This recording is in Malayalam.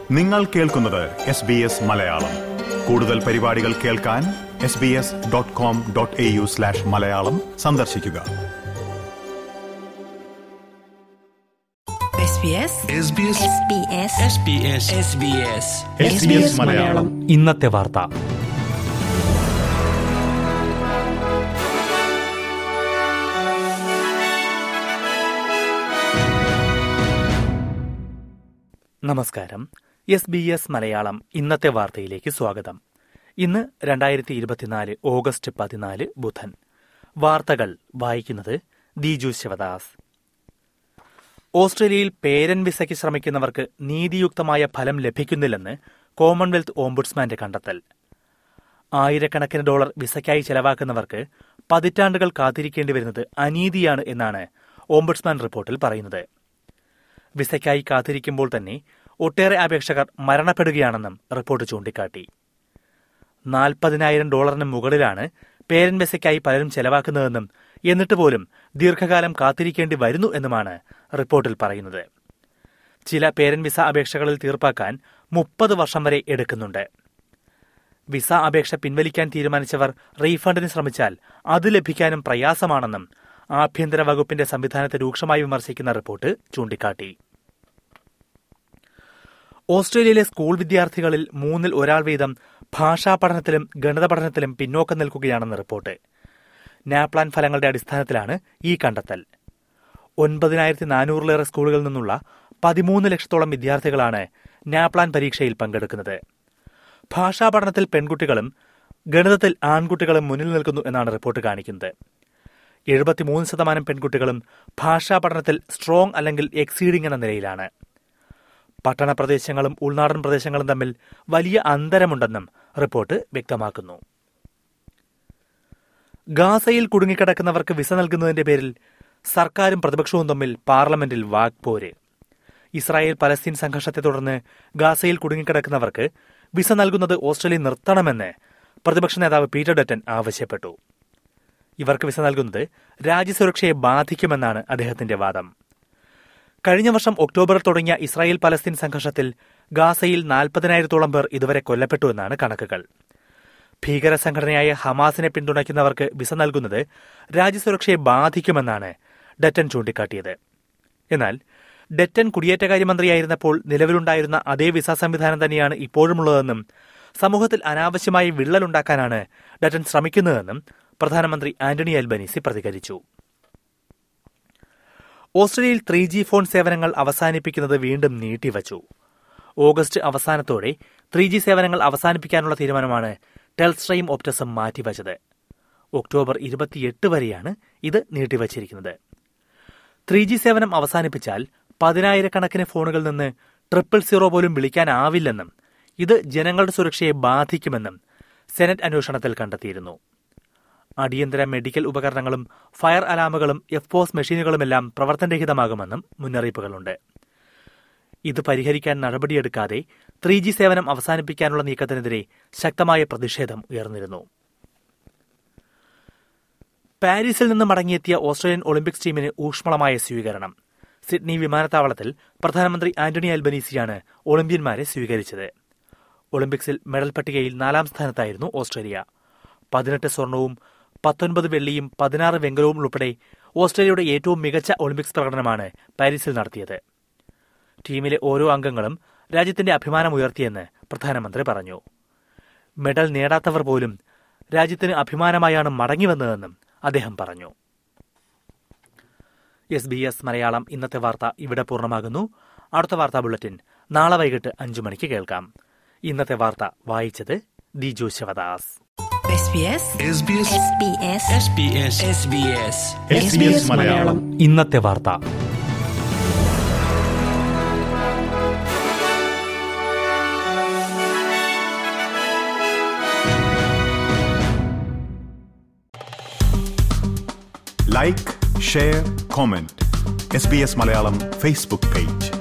നിങ്ങൾ കേൾക്കുന്നത് എസ് ബി എസ് മലയാളം കൂടുതൽ പരിപാടികൾ കേൾക്കാൻ S B S dot com dot A U slash Malayalam സന്ദർശിക്കുക SBS SBS SBS SBS SBS SBS Malayalam ഇന്നത്തെ വാർത്ത നമസ്കാരം എസ് ബി എസ് മലയാളം ഇന്നത്തെ വാർത്തയിലേക്ക് സ്വാഗതം ഇന്ന് രണ്ടായിരത്തി ഇരുപത്തിനാല് ഓഗസ്റ്റ് പതിനാല് ബുധൻ വാർത്തകൾ വായിക്കുന്നത് ദിജു ശിവദാസ് ഓസ്ട്രേലിയയിൽ പേരൻ വിസയ്ക്ക് ശ്രമിക്കുന്നവർക്ക് നീതിയുക്തമായ ഫലം ലഭിക്കുന്നില്ലെന്ന് കോമൺവെൽത്ത് ഓംബുഡ്സ്മാന്റെ കണ്ടെത്തൽ ആയിരക്കണക്കിന് ഡോളർ വിസയ്ക്കായി ചെലവാക്കുന്നവർക്ക് പതിറ്റാണ്ടുകൾ കാത്തിരിക്കേണ്ടി വരുന്നത് അനീതിയാണ് എന്നാണ് ഓംബുഡ്സ്മാൻ റിപ്പോർട്ടിൽ പറയുന്നത് വിസയ്ക്കായി കാത്തിരിക്കുമ്പോൾ തന്നെ ഒട്ടേറെ അപേക്ഷകർ മരണപ്പെടുകയാണെന്നും റിപ്പോർട്ട് ചൂണ്ടിക്കാട്ടി നാൽപ്പതിനായിരം ഡോളറിന് മുകളിലാണ് പേരൻ വിസയ്ക്കായി പലരും ചെലവാക്കുന്നതെന്നും എന്നിട്ട് പോലും ദീർഘകാലം കാത്തിരിക്കേണ്ടി വരുന്നു എന്നുമാണ് റിപ്പോർട്ടിൽ പറയുന്നത് ചില പേരൻ വിസ അപേക്ഷകളിൽ തീർപ്പാക്കാൻ മുപ്പത് വർഷം വരെ എടുക്കുന്നുണ്ട് വിസ അപേക്ഷ പിൻവലിക്കാൻ തീരുമാനിച്ചവർ റീഫണ്ടിന് ശ്രമിച്ചാൽ അത് ലഭിക്കാനും പ്രയാസമാണെന്നും ആഭ്യന്തര വകുപ്പിന്റെ സംവിധാനത്തെ രൂക്ഷമായി വിമർശിക്കുന്ന റിപ്പോർട്ട് ചൂണ്ടിക്കാട്ടി ഓസ്ട്രേലിയയിലെ സ്കൂൾ വിദ്യാർത്ഥികളിൽ മൂന്നിൽ ഒരാൾ വീതം ഭാഷാ പഠനത്തിലും ഗണിത പഠനത്തിലും പിന്നോക്കം നിൽക്കുകയാണെന്ന് റിപ്പോർട്ട് നാപ്ലാൻ ഫലങ്ങളുടെ അടിസ്ഥാനത്തിലാണ് ഈ കണ്ടെത്തൽ ഒൻപതിനായിരത്തി നാനൂറിലേറെ സ്കൂളുകളിൽ നിന്നുള്ള പതിമൂന്ന് ലക്ഷത്തോളം വിദ്യാർത്ഥികളാണ് നാപ്ലാൻ പരീക്ഷയിൽ പങ്കെടുക്കുന്നത് ഭാഷാ പഠനത്തിൽ പെൺകുട്ടികളും ഗണിതത്തിൽ ആൺകുട്ടികളും മുന്നിൽ നിൽക്കുന്നു എന്നാണ് റിപ്പോർട്ട് കാണിക്കുന്നത് എഴുപത്തിമൂന്ന് ശതമാനം പെൺകുട്ടികളും ഭാഷാ പഠനത്തിൽ സ്ട്രോങ് അല്ലെങ്കിൽ എക്സീഡിംഗ് എന്ന നിലയിലാണ് പട്ടണ പ്രദേശങ്ങളും ഉൾനാടൻ പ്രദേശങ്ങളും തമ്മിൽ വലിയ അന്തരമുണ്ടെന്നും റിപ്പോർട്ട് വ്യക്തമാക്കുന്നു ഗാസയിൽ കുടുങ്ങിക്കിടക്കുന്നവർക്ക് വിസ നൽകുന്നതിന്റെ പേരിൽ സർക്കാരും പ്രതിപക്ഷവും തമ്മിൽ പാർലമെന്റിൽ വാഗ്പോര് ഇസ്രായേൽ പലസ്തീൻ സംഘർഷത്തെ തുടർന്ന് ഗാസയിൽ കുടുങ്ങിക്കിടക്കുന്നവർക്ക് വിസ നൽകുന്നത് ഓസ്ട്രേലിയ നിർത്തണമെന്ന് പ്രതിപക്ഷ നേതാവ് പീറ്റർ ഡറ്റൻ ആവശ്യപ്പെട്ടു ഇവർക്ക് വിസ നൽകുന്നത് രാജ്യസുരക്ഷയെ ബാധിക്കുമെന്നാണ് അദ്ദേഹത്തിന്റെ വാദം കഴിഞ്ഞ വർഷം ഒക്ടോബറിൽ തുടങ്ങിയ ഇസ്രായേൽ പലസ്തീൻ സംഘർഷത്തിൽ ഗാസയിൽ നാൽപ്പതിനായിരത്തോളം പേർ ഇതുവരെ കൊല്ലപ്പെട്ടുവെന്നാണ് കണക്കുകൾ ഭീകര സംഘടനയായ ഹമാസിനെ പിന്തുണയ്ക്കുന്നവർക്ക് വിസ നൽകുന്നത് രാജ്യസുരക്ഷയെ ബാധിക്കുമെന്നാണ് ഡറ്റൻ ചൂണ്ടിക്കാട്ടിയത് എന്നാൽ ഡറ്റൻ കുടിയേറ്റകാര്യമന്ത്രിയായിരുന്നപ്പോൾ നിലവിലുണ്ടായിരുന്ന അതേ വിസ സംവിധാനം തന്നെയാണ് ഇപ്പോഴുമുള്ളതെന്നും സമൂഹത്തിൽ അനാവശ്യമായി വിള്ളലുണ്ടാക്കാനാണ് ഡറ്റൻ ശ്രമിക്കുന്നതെന്നും പ്രധാനമന്ത്രി ആന്റണി അൽബനീസി പ്രതികരിച്ചു ഓസ്ട്രേലിയയിൽ ത്രീ ജി ഫോൺ സേവനങ്ങൾ അവസാനിപ്പിക്കുന്നത് വീണ്ടും നീട്ടിവച്ചു ഓഗസ്റ്റ് അവസാനത്തോടെ ത്രീ ജി സേവനങ്ങൾ അവസാനിപ്പിക്കാനുള്ള തീരുമാനമാണ് ടെൽസ്ട്രയും ഒപ്റ്റസും മാറ്റിവച്ചത് ഒക്ടോബർ ഇരുപത്തിയെട്ട് വരെയാണ് ഇത് നീട്ടിവച്ചിരിക്കുന്നത് ത്രീ ജി സേവനം അവസാനിപ്പിച്ചാൽ പതിനായിരക്കണക്കിന് ഫോണുകളിൽ നിന്ന് ട്രിപ്പിൾ സീറോ പോലും വിളിക്കാനാവില്ലെന്നും ഇത് ജനങ്ങളുടെ സുരക്ഷയെ ബാധിക്കുമെന്നും സെനറ്റ് അന്വേഷണത്തിൽ കണ്ടെത്തിയിരുന്നു അടിയന്തര മെഡിക്കൽ ഉപകരണങ്ങളും ഫയർ അലാമുകളും എഫ്പോസ് മെഷീനുകളുമെല്ലാം പ്രവർത്തനരഹിതമാകുമെന്നും മുന്നറിയിപ്പുകളുണ്ട് ഇത് പരിഹരിക്കാൻ നടപടിയെടുക്കാതെ ത്രീ ജി സേവനം അവസാനിപ്പിക്കാനുള്ള നീക്കത്തിനെതിരെ ശക്തമായ പ്രതിഷേധം ഉയർന്നിരുന്നു പാരീസിൽ നിന്ന് മടങ്ങിയെത്തിയ ഓസ്ട്രേലിയൻ ഒളിമ്പിക്സ് ടീമിന് ഊഷ്മളമായ സ്വീകരണം സിഡ്നി വിമാനത്താവളത്തിൽ പ്രധാനമന്ത്രി ആന്റണി അൽബനീസിയാണ് ഒളിമ്പ്യന്മാരെ സ്വീകരിച്ചത് ഒളിമ്പിക്സിൽ മെഡൽ പട്ടികയിൽ നാലാം സ്ഥാനത്തായിരുന്നു ഓസ്ട്രേലിയ പതിനെട്ട് സ്വർണവും പത്തൊൻപത് വെള്ളിയും പതിനാറ് വെങ്കലവും ഉൾപ്പെടെ ഓസ്ട്രേലിയയുടെ ഏറ്റവും മികച്ച ഒളിമ്പിക്സ് പ്രകടനമാണ് പാരീസിൽ നടത്തിയത് ടീമിലെ ഓരോ അംഗങ്ങളും രാജ്യത്തിന്റെ അഭിമാനം ഉയർത്തിയെന്ന് പ്രധാനമന്ത്രി പറഞ്ഞു മെഡൽ നേടാത്തവർ പോലും രാജ്യത്തിന് അഭിമാനമായാണ് മടങ്ങിവന്നതെന്നും അദ്ദേഹം പറഞ്ഞു എസ് ബി എസ് മലയാളം ഇന്നത്തെ വാർത്ത ഇവിടെ പൂർണ്ണമാകുന്നു അടുത്ത വാർത്താ ബുള്ളറ്റിൻ നാളെ വൈകിട്ട് അഞ്ചു മണിക്ക് കേൾക്കാം ഇന്നത്തെ വാർത്ത വായിച്ചത് Diju Sivadas SBS SBS SBS SBS SBS S B S Malayalam ഇന്നത്തെ വാർത്ത like share comment S B S Malayalam Facebook page